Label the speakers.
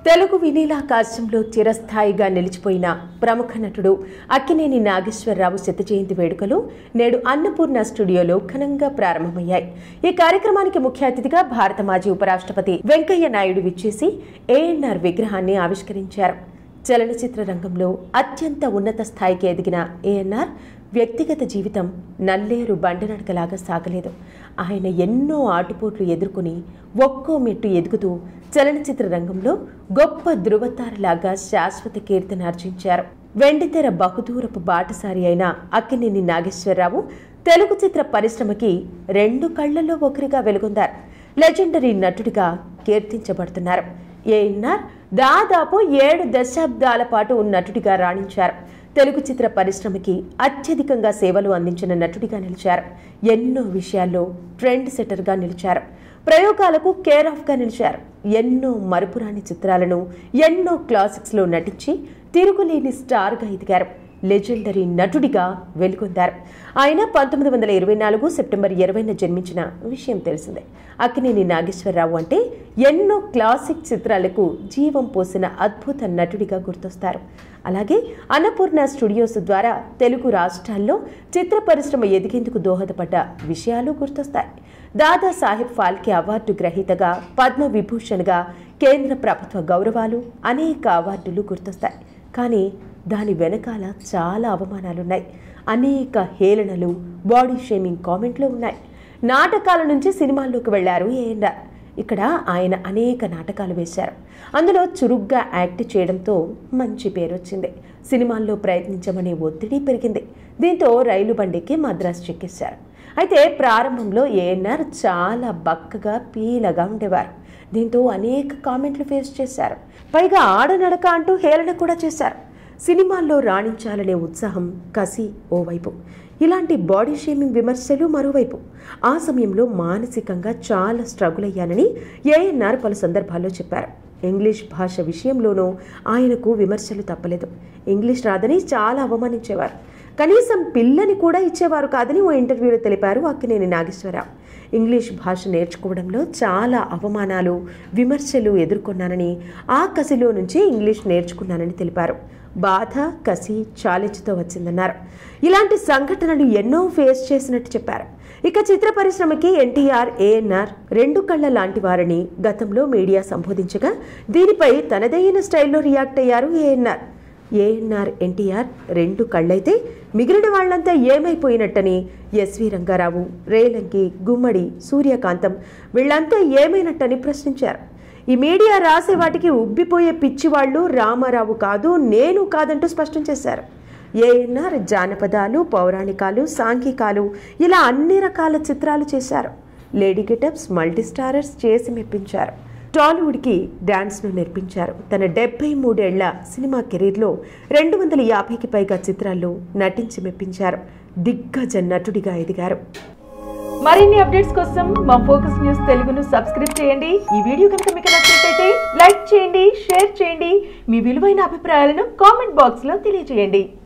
Speaker 1: తెలుగు వినీలాకాశంలో చిరస్థాయిగా నిలిచిపోయిన ప్రముఖ నటుడు అక్కినేని నాగేశ్వరరావు శత జయంతి వేడుకలు నేడు అన్నపూర్ణ స్టూడియోలో ఘనంగా ప్రారంభమయ్యాయి ఈ కార్యక్రమానికి ముఖ్య అతిథిగా భారత మాజీ ఉపరాష్ట్రపతి వెంకయ్య నాయుడు విచ్చేసి ఏఎన్ఆర్ విగ్రహాన్ని ఆవిష్కరించారు చలనచిత్ర రంగంలో అత్యంత ఉన్నత స్థాయికి ఎదిగిన ఏఎన్ఆర్ వ్యక్తిగత జీవితం నల్లేరు బండనడకలాగా సాగలేదు ఆయన ఎన్నో ఆటుపోట్లు ఎదుర్కొని ఒక్కో మెట్టు ఎదుగుతూ చలనచిత్ర రంగంలో గొప్ప ధృవతారలాగా శాశ్వత కీర్తిని ఆర్జించారు వెండితెర బహుదూరపు బాటసారి అయిన అక్కినేని నాగేశ్వరరావు తెలుగు చిత్ర పరిశ్రమకి రెండు కళ్లలో ఒకరిగా వెలుగొందారు లెజెండరీ నటుడిగా కీర్తించబడుతున్నారు ఏఎన్ఆర్ దాదాపు ఏడు దశాబ్దాల పాటు నటుడిగా రాణించారు తెలుగు చిత్ర పరిశ్రమకి అత్యధికంగా సేవలు అందించిన నటుడిగా నిలిచారు ఎన్నో విషయాల్లో ట్రెండ్ సెటర్గా నిలిచారు ప్రయోగాలకు కేర్ ఆఫ్గా నిలిచారు ఎన్నో మరుపురాని చిత్రాలను ఎన్నో క్లాసిక్స్లో నటించి తిరుగులేని స్టార్గా ఎదిగారు లెజెండరీ నటుడిగా వెలుగొందారు ఆయన పంతొమ్మిది వందల ఇరవై నాలుగు సెప్టెంబర్ ఇరవైన జన్మించిన విషయం తెలిసిందే అక్కినేని నాగేశ్వరరావు అంటే ఎన్నో క్లాసిక్ చిత్రాలకు జీవం పోసిన అద్భుత నటుడిగా గుర్తొస్తారు అలాగే అన్నపూర్ణ స్టూడియోస్ ద్వారా తెలుగు రాష్ట్రాల్లో చిత్ర పరిశ్రమ ఎదిగేందుకు దోహదపడ్డ విషయాలు గుర్తొస్తాయి దాదా సాహెబ్ ఫాల్కే అవార్డు గ్రహీతగా పద్మ విభూషణ్గా కేంద్ర ప్రభుత్వ గౌరవాలు అనేక అవార్డులు గుర్తొస్తాయి కానీ దాని వెనకాల చాలా అవమానాలున్నాయి అనేక హేళనలు బాడీ షేమింగ్ కామెంట్లు ఉన్నాయి నాటకాల నుంచి సినిమాల్లోకి వెళ్లారు ఏఎన్ఆర్ ఇక్కడ ఆయన అనేక నాటకాలు వేశారు అందులో చురుగ్గా యాక్ట్ చేయడంతో మంచి పేరు వచ్చింది సినిమాల్లో ప్రయత్నించమనే ఒత్తిడి పెరిగింది దీంతో రైలు బండికి మద్రాసు చెక్కేశారు అయితే ప్రారంభంలో ఏఎన్ఆర్ చాలా బక్కగా పీలగా ఉండేవారు దీంతో అనేక కామెంట్లు ఫేస్ చేశారు పైగా ఆడనడక అంటూ హేళన కూడా చేశారు సినిమాల్లో రాణించాలనే ఉత్సాహం కసి ఓవైపు ఇలాంటి బాడీ షేమింగ్ విమర్శలు మరోవైపు ఆ సమయంలో మానసికంగా చాలా స్ట్రగుల్ అయ్యానని ఏఎన్ఆర్ పలు సందర్భాల్లో చెప్పారు ఇంగ్లీష్ భాష విషయంలోనూ ఆయనకు విమర్శలు తప్పలేదు ఇంగ్లీష్ రాదని చాలా అవమానించేవారు కనీసం పిల్లని కూడా ఇచ్చేవారు కాదని ఓ ఇంటర్వ్యూలో తెలిపారు అక్కినేని నాగేశ్వరరావు ఇంగ్లీష్ భాష నేర్చుకోవడంలో చాలా అవమానాలు విమర్శలు ఎదుర్కొన్నానని ఆ కసిలో నుంచి ఇంగ్లీష్ నేర్చుకున్నానని తెలిపారు బాధ కసి ఛాలెంజ్తో వచ్చిందన్నారు ఇలాంటి సంఘటనలు ఎన్నో ఫేస్ చేసినట్టు చెప్పారు ఇక చిత్ర పరిశ్రమకి ఎన్టీఆర్ ఏఎన్ఆర్ రెండు కళ్ళ లాంటి వారని గతంలో మీడియా సంబోధించగా దీనిపై తనదైన స్టైల్లో రియాక్ట్ అయ్యారు ఏఎన్ఆర్ ఏఎన్ఆర్ ఎన్టీఆర్ రెండు కళ్ళైతే మిగిలిన వాళ్లంతా ఏమైపోయినట్టని ఎస్వి రంగారావు రేలంకి గుమ్మడి సూర్యకాంతం వీళ్లంతా ఏమైనట్టని ప్రశ్నించారు ఈ మీడియా రాసే వాటికి ఉబ్బిపోయే పిచ్చివాళ్లు రామారావు కాదు నేను కాదంటూ స్పష్టం చేశారు ఏఎన్ఆర్ జానపదాలు పౌరాణికాలు సాంఘికాలు ఇలా అన్ని రకాల చిత్రాలు చేశారు లేడీ గెటప్స్ మల్టీస్టారర్స్ చేసి మెప్పించారు టాలీవుడ్కి డాన్స్ను నేర్పించారు తన డెబ్బై మూడేళ్ల సినిమా కెరీర్లో రెండు వందల యాభైకి పైగా చిత్రాల్లో నటించి మెప్పించారు దిగ్గజ నటుడిగా ఎదిగారు
Speaker 2: మరిన్ని అప్డేట్స్ కోసం మా ఫోకస్ న్యూస్ తెలుగును సబ్స్క్రైబ్ చేయండి ఈ వీడియో కనుక మీకు నచ్చినట్లయితే లైక్ చేయండి షేర్ చేయండి మీ విలువైన అభిప్రాయాలను కామెంట్ బాక్స్ లో తెలియజేయండి